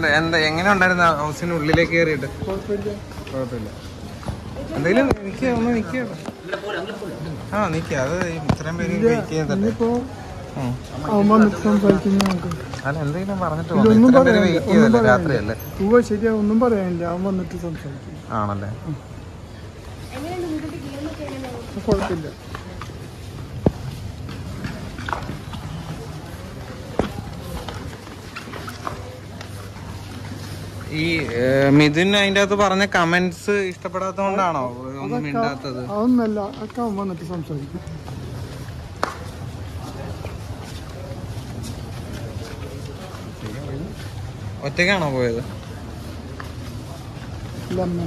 എന്താ എന്താ എങ്ങനെ ഉണ്ടായിരുന്നു ഹൗസിന് ഉള്ളിലേക്ക് കയറിയിട്ട് കുഴപ്പമില്ല കുഴപ്പമില്ല എന്തെങ്കിലും നിൽക്കുക ഒന്ന് നിൽക്കുക ആ നിൽക്കുക അത് ഇത്രയും പേര് വെയിറ്റ് ചെയ്യുന്നുണ്ട് ഇനിയിപ്പോ അവൻ വന്നിട്ട് സംസാരിക്കുന്ന നമുക്ക് അല്ല എന്തെങ്കിലും പറഞ്ഞിട്ട് ഇല്ല, പോകാം. ഒന്നും ഇത്രയും പേര് പറയാനില്ല, വെയിറ്റ് ഒന്നും ചെയ്തല്ലേ പറയാനില്ല. രാത്രിയല്ലേ പൂവ ശരിയാ ഒന്നും പറയാനില്ല അവൻ വന്നിട്ട് സംസാരിക്കും ആണല്ലേ കുഴപ്പമില്ല ഈ ഏഹ്, മിഥുൻ അതിന്റെ അകത്ത് പറഞ്ഞ കമന്റ്സ് ഇഷ്ടപ്പെടാത്തോണ്ടാണോ ഒന്നും മിണ്ടാത്തത് അതൊന്നല്ല ഒക്കെ അവൻ വന്നിട്ട് സംസാരിക്കും ഒറ്റയ്ക്കാണോ പോയത് ലെമൺ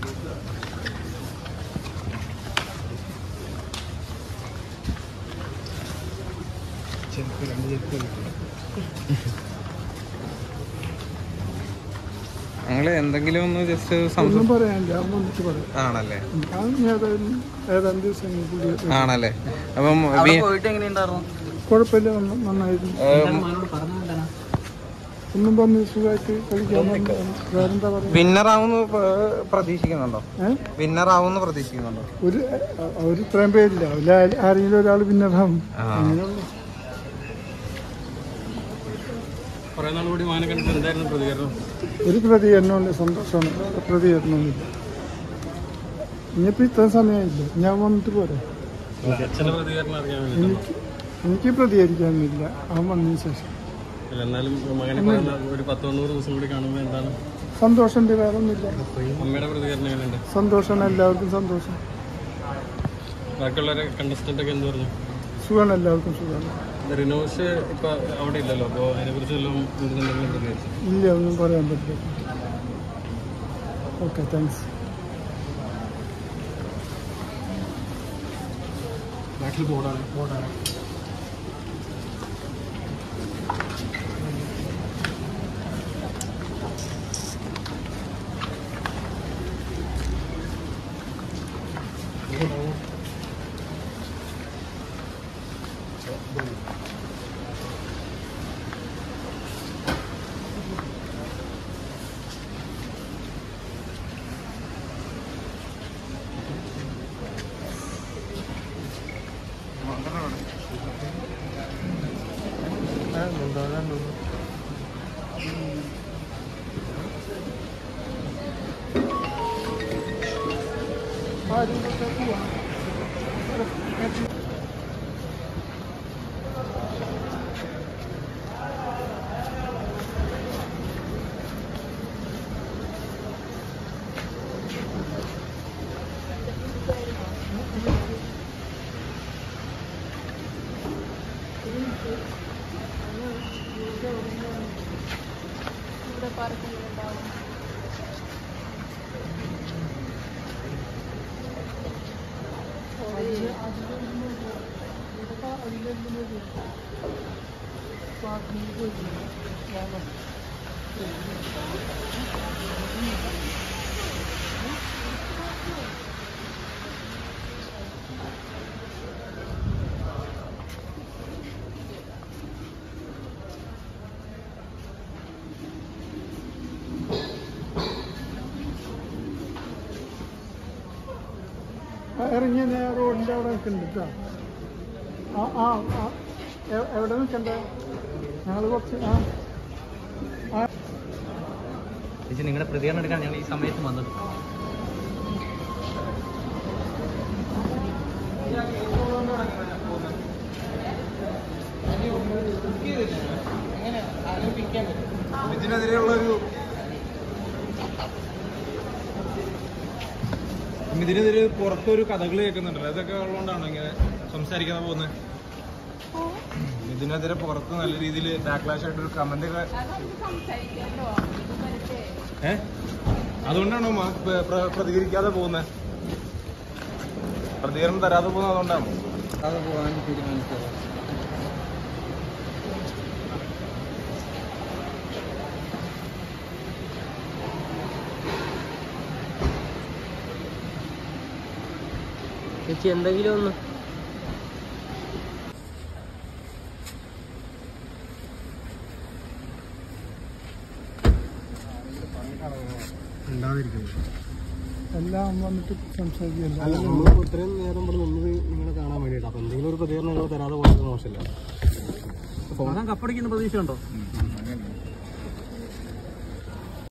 ഞങ്ങള് എന്തെങ്കിലും ഒന്ന് ജസ്റ്റ് ഒന്നും പറയാനില്ല അവൻ വന്നിട്ട് പറയാം ആണല്ലേ ഞാൻ ഏതായാലും ഏതാനും ദിവസം പുള്ളി ആണല്ലേ അപ്പം വി- പോയിട്ട് എങ്ങനെയുണ്ടായിരുന്നു കുഴപ്പമില്ല നന്ന- നന്നായിരുന്നു ഏഹ്, മനോട് പറഞ്ഞു എന്താണ് ഒന്നും പറഞ്ഞ് സുഖമായിട്ട് കളിക്കാൻ വന്നതാണ്. വേറെന്താ പറയാ വിന്നർ ആവുമെന്ന് പ്ര- പ്രതീക്ഷിക്കുന്നുണ്ടോ ഏഹ് വിന്നർ ആവുമെന്ന് പ്രതീക്ഷിക്കുന്നുണ്ടോ ഒരു അവർ ഇത്രയും പേരില്ല അതിൽ ആര്- ആരെങ്കിലും ഒരാൾ പിന്നറാവും ആ. അങ്ങനെയുള്ളു കുറെ നാൾ കൂടി മാനം കണ്ടിട്ട് എന്തായിരുന്നു പ്രതികരണം ഒരു പ്രതികരണമില്ല സന്തോഷമാണ് പ്രതികരണമൊന്നുമില്ല ഇനിയിപ്പോൾ ഇത്രയും സമയമില്ല ഞാൻ വന്നിട്ട് പോരെ അച്ഛന്റെ പ്രതികരണം അറിയാൻ വേണ്ടി എനിക്ക് എനിക്ക് പ്രതികരിക്കാനൊന്നുമില്ല അവൻ വന്നതിന് ശേഷം അല്ല, എന്നാലും മകനെ പറയുന്ന ഒരു പത്ത് തൊണ്ണൂറ് ദിവസം കൂടി കാണുമ്പോൾ എന്താണ് സന്തോഷമുണ്ട് വേറെ ഒന്നുമില്ല അമ്മയുടെ പ്രതികരണം എങ്ങനെയുണ്ട് സന്തോഷമാണ് എല്ലാവർക്കും സന്തോഷം ബാക്കിയുള്ളവരെ കണ്ടസ്റ്റന്റ് ഒക്കെ എന്ത് പറഞ്ഞു സുഖമാണ് എല്ലാവർക്കും സുഖമാണ് റിനോഷ് ഇപ്പൊ അവിടെ ഇല്ലല്ലോ അപ്പോൾ അതിനെ കുറിച്ച് വല്ലതും എന്തെങ്കിലും പ്രതികരിച്ചു ഇല്ല ഒന്നും പറയാൻ പറ്റില്ല ഓക്കെ താങ്ക്സ് ബാക്കിൽ ബോർഡാണ് ബോർഡാണ് ഇറങ്ങിയ ഞാൻ റോഡിൻ്റെ അവിടെ നിൽക്കുന്നുണ്ട് കേട്ടോ ആ ആ ആ എ- എവിടെ നിൽക്കണ്ടേ ഞങ്ങൾ കുറച്ച് ആ ആ ചേച്ചി നിങ്ങളുടെ പ്രതികരണം എടുക്കാൻ ഞങ്ങൾ ഈ സമയത്ത് വന്നത് ഇതിനെതിരെയുള്ള ഒരു ഇതിനെതിരെ പുറത്തൊരു കഥകൾ കേൾക്കുന്നുണ്ടല്ലോ അതൊക്കെ ഉള്ളതുകൊണ്ടാണോ ഇങ്ങനെ സംസാരിക്കാതെ പോകുന്നത് ഇതിനെതിരെ പുറത്ത് നല്ല രീതിയിൽ ബാക്ക്ലാഷ് ആയിട്ടൊരു കമന്റ് ഒക്കെ ഏ അതുകൊണ്ടാണോ മാ- പ്ര- പ്ര- പ്രതികരിക്കാതെ പോകുന്നത് പ്രതികരണം തരാതെ പോകുന്നത് അതുകൊണ്ടാണോ അത് പോകാൻ തീരുമാനിച്ചത് ചേച്ചി എന്തെങ്കിലും ഒന്ന് ഉണ്ടാതിരിക്കുന്നത് എല്ലാം വന്നിട്ട് സംസാരിക്കില്ല അല്ല നമ്മൾ ഇത്രയും നേരം ഇവിടെ നിന്നത് നിങ്ങളെ കാണാൻ വേണ്ടിയിട്ട് അപ്പൊ എന്തെങ്കിലും ഒരു പ്രതികരണം നിങ്ങൾ തരാതെ പോയത് മോശമല്ല കപ്പടിക്കുന്ന പ്രതീക്ഷ ഉണ്ടോ